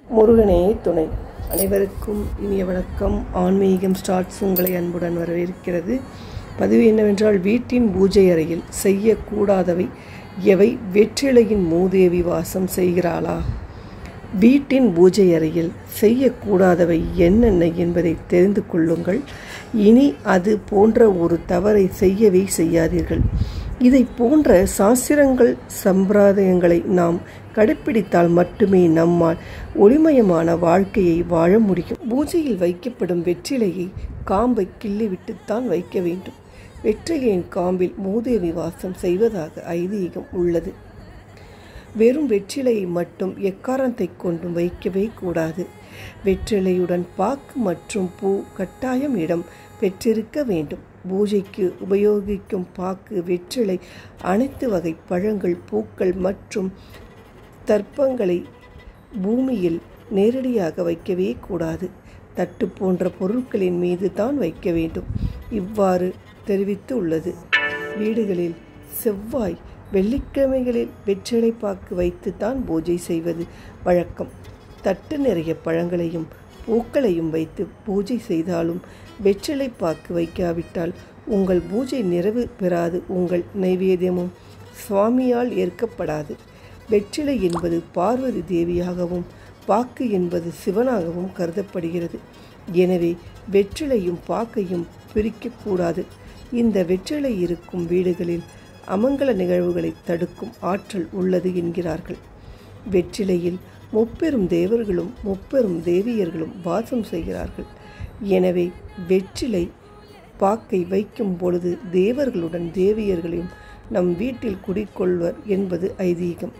முருகனே துணை அனைவருக்கும் இனிய வணக்கம் ஆன்மீகம் ஸ்டார்ட்ஸ் உங்களை அன்புடன் வரவேற்கிறது பதிவு என்னவென்றால் வீட்டின் பூஜை அறையில் செய்யக்கூடாதவை எவை வெற்றிலையின் மூதேவி வாசம் செய்கிறாளா வீட்டின் பூஜை அறையில் செய்யக்கூடாதவை என்னென்ன என்பதை தெரிந்து கொள்ளுங்கள் இனி அது போன்ற ஒரு தவறை செய்யவே செய்யாதீர்கள் இதை போன்ற சாஸ்திரங்கள் சம்பிரதாயங்களை நாம் கடைப்பிடித்தால் மட்டுமே நம்மால் ஒளிமயமான வாழ்க்கையை வாழ முடியும் பூஜையில் வைக்கப்படும் வெற்றிலையை காம்பை கிள்ளிவிட்டுத்தான் வைக்க வேண்டும் வெற்றிலையின் காம்பில் மூதேவி வாசம் செய்வதாக ஐதீகம் உள்ளது வெறும் வெற்றிலையை மட்டும் எக்காரணத்தை கொண்டும் வைக்கவே கூடாது வெற்றிலையுடன் பாக்கு மற்றும் பூ கட்டாயம் இடம் பெற்றிருக்க வேண்டும் பூஜைக்கு உபயோகிக்கும் பாக்கு வெற்றிலை அனைத்து வகை பழங்கள் பூக்கள் மற்றும் தர்ப்பங்களை பூமியில் நேரடியாக வைக்கவே கூடாது தட்டு போன்ற பொருட்களின் மீது தான் வைக்க வேண்டும் இவ்வாறு தெரிவித்து உள்ளது வீடுகளில் செவ்வாய் வெள்ளிக்கிழமைகளில் வெற்றிலை பாக்கு வைத்து தான் பூஜை செய்வது வழக்கம் தட்டு நிறைய பழங்களையும் பூக்களையும் வைத்து பூஜை செய்தாலும் வெற்றிலை பாக்கு வைக்காவிட்டால் உங்கள் பூஜை நிறைவு பெறாது உங்கள் நைவேத்தியமும் சுவாமியால் ஏற்கப்படாது வெற்றிலை என்பது பார்வதி தேவியாகவும் பாக்கு என்பது சிவனாகவும் கருதப்படுகிறது எனவே வெற்றிலையும் பாக்கையும் பிரிக்கக்கூடாது இந்த வெற்றிலை இருக்கும் வீடுகளில் அமங்கல நிகழ்வுகளை தடுக்கும் ஆற்றல் உள்ளது என்கிறார்கள் வெற்றிலையில் முப்பெரும் தேவர்களும் முப்பெரும் தேவியர்களும் வாசம் செய்கிறார்கள் எனவே வெற்றிலை பாக்கை வைக்கும் பொழுது தேவர்களுடன் தேவியர்களையும் நம் வீட்டில் குடிக்கொள்வர் என்பது ஐதீகம்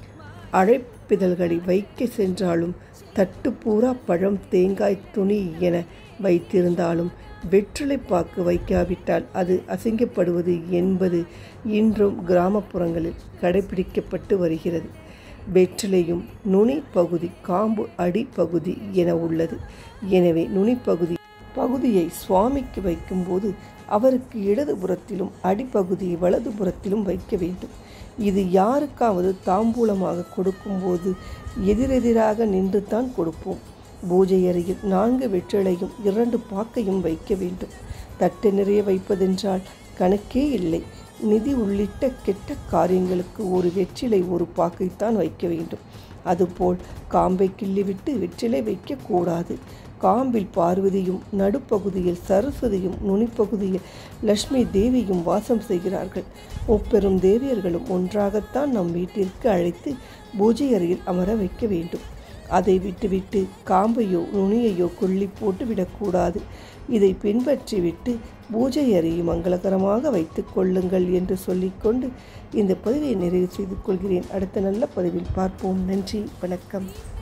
அழைப்பிதழ்களை வைக்க சென்றாலும் தட்டு பூரா பழம் தேங்காய் துணி என வைத்திருந்தாலும் வெற்றிலை பாக்கு வைக்காவிட்டால் அது அசிங்கப்படுவது என்பது இன்றும் கிராமப்புறங்களில் கடைபிடிக்கப்பட்டு வருகிறது வெற்றிலையும் நுனி பகுதி காம்பு அடிப்பகுதி என உள்ளது எனவே நுனி பகுதி பகுதியை சுவாமிக்கு வைக்கும்போது அவருக்கு இடதுபுறத்திலும் அடிப்பகுதியை வலதுபுறத்திலும் வைக்க வேண்டும் இது யாருக்காவது தாம்பூலமாக கொடுக்கும்போது எதிரெதிராக நின்று தான் கொடுப்போம் பூஜை அறையில் நான்கு வெற்றிலையும் இரண்டு பாக்கையும் வைக்க வேண்டும் தட்டு நிறைய வைப்பதென்றால் கணக்கே இல்லை நிதி உள்ளிட்ட கெட்ட காரியங்களுக்கு ஒரு வெற்றிலை ஒரு பாக்கைத்தான் வைக்க வேண்டும் அதுபோல் காம்பை கிள்ளிவிட்டு வெற்றிலை வைக்கக்கூடாது காம்பில் பார்வதியும் நடுப்பகுதியில் சரஸ்வதியும் நுனிப்பகுதியில் லட்சுமி தேவியும் வாசம் செய்கிறார்கள் முப்பெரும் தேவியர்களும் ஒன்றாகத்தான் நம் வீட்டிற்கு அழைத்து பூஜை அறையில் அமர வைக்க வேண்டும் அதை விட்டுவிட்டு காம்பையோ நுனியையோ கொள்ளி போட்டு விடக்கூடாது இதை பின்பற்றிவிட்டு பூஜை அறையை மங்களகரமாக வைத்துக் கொள்ளுங்கள் என்று சொல்லிக்கொண்டு இந்த பதிவை நிறைவு செய்து கொள்கிறேன் அடுத்த நல்ல பதிவில் பார்ப்போம் நன்றி வணக்கம்